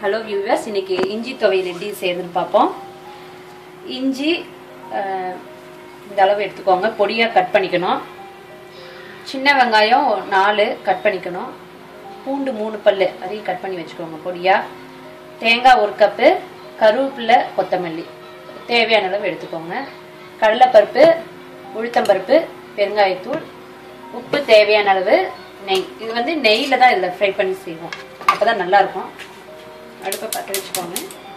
hello viewers இன்னைக்கு இஞ்சி துவையல் எப்படி செய்யுதுன்னு பார்ப்போம் இஞ்சி அஹ், இந்த அளவு எடுத்துக்கோங்க பொடியாக கட் பண்ணிக்கணும் சின்ன வெங்காயம் நாலு கட் பண்ணிக்கணும் பூண்டு மூணு பல்லு அதையும் கட் பண்ணி வச்சுக்கோங்க பொடியாக தேங்காய் ஒரு கப்பு கருவேப்பிலை கொத்தமல்லி தேவையான அளவு எடுத்துக்கோங்க கடலைப்பருப்பு உளுத்தம்பருப்பு பெருங்காயத்தூள் உப்பு தேவையான அளவு நெய் இது வந்து நெய்யில் தான் இதில் ஃப்ரை பண்ணி செய்வோம் அப்போ தான் நல்லாயிருக்கும் அடுப்பை பற்ற வச்சுக்கோங்க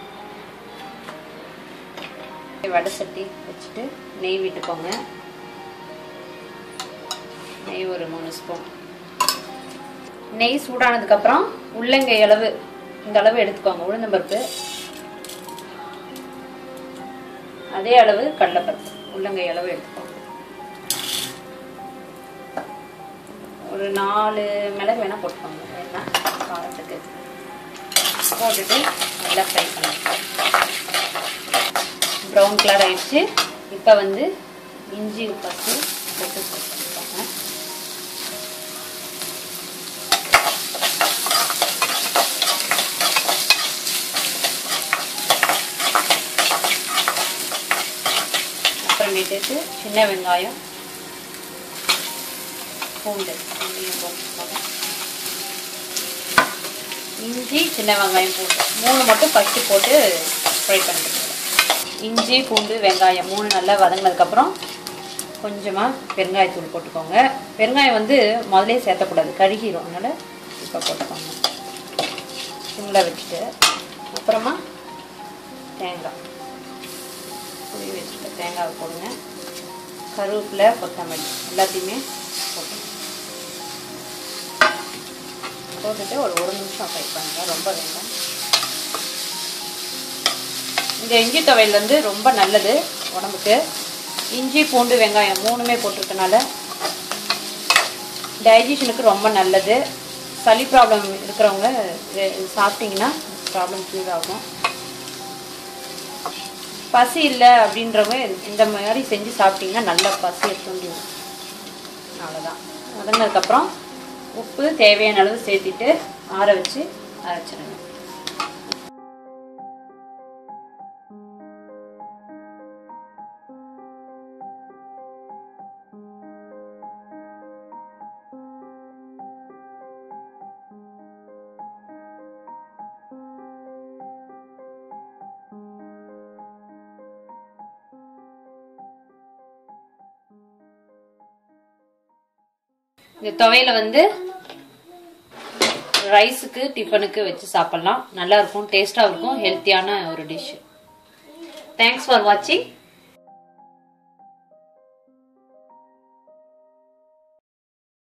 வடை சட்டி வச்சுட்டு நெய் விட்டுக்கோங்க நெய் ஒரு மூணு ஸ்பூன் நெய் சூடானதுக்கப்புறம் உள்ளங்கை அளவு இந்த அளவு எடுத்துக்கோங்க உளுந்தம்பருப்பு அதே அளவு கடலைப்பருப்பு உள்ளங்கை அளவு எடுத்துக்கோங்க ஒரு நாலு மிளகு வேணால் போட்டுக்கோங்க வேணா காரத்துக்கு போட்டுட்டு நல்லா ஃப்ரை பண்ணிக்கலாம் ப்ரௌன் கலர் ஆயிடுச்சு இப்போ வந்து இஞ்சி பத்து போட்டு ஃப்ரை பண்ணிக்கோங்க அப்புறமேட்டுக்கு சின்ன வெங்காயம் பூண்டு இதையும் போட்டுக்கோங்க இஞ்சி சின்ன வெங்காயம் பூண்டு மூணு மட்டும் ஃபஸ்ட்டு போட்டு ஃப்ரை பண்ணிக்கோங்க இஞ்சி பூண்டு வெங்காயம் மூணு நல்லா வதங்கினதுக்கப்புறம் கொஞ்சமாக பெருங்காயத்தூள் போட்டுக்கோங்க பெருங்காயம் வந்து முதலே சேர்த்தக்கூடாது கழுகிரும் அதனால் இப்போ போட்டுக்கோங்க சிம்மில் வச்சுட்டு அப்புறமா தேங்காய் புளி வச்சுட்டு தேங்காவை போடுங்க கருவேப்பிலை கொத்தமல்லி எல்லாத்தையுமே போட்டுங்க போட்டுட்டு ஒரு ஒரு நிமிஷம் ஃப்ரை பண்ணுங்க ரொம்ப வேண்டாம் இந்த இஞ்சி துவையல் வந்து ரொம்ப நல்லது உடம்புக்கு இஞ்சி பூண்டு வெங்காயம் மூணுமே போட்டிருக்கனால டைஜஷனுக்கு ரொம்ப நல்லது சளி ப்ராப்ளம் இருக்கிறவங்க இது சாப்பிட்டீங்கன்னா ப்ராப்ளம் க்யூர் ஆகும் பசி இல்லை அப்படின்றவங்க இந்த மாதிரி செஞ்சு சாப்பிட்டீங்கன்னா நல்லா பசியை தூண்டிடும் அவ்வளோதான் வதங்கினதுக்கப்புறம் உப்பு தேவையான அளவு சேர்த்திட்டு ஆற வச்சு அரைச்சிடுங்க இந்த துவையில வந்து ரைஸுக்கு டிஃபனுக்கு வச்சு சாப்பிட்லாம் நல்லா இருக்கும் டேஸ்டாக இருக்கும் ஹெல்த்தியான ஒரு டிஷ் தேங்க்ஸ் ஃபார் வாட்சிங்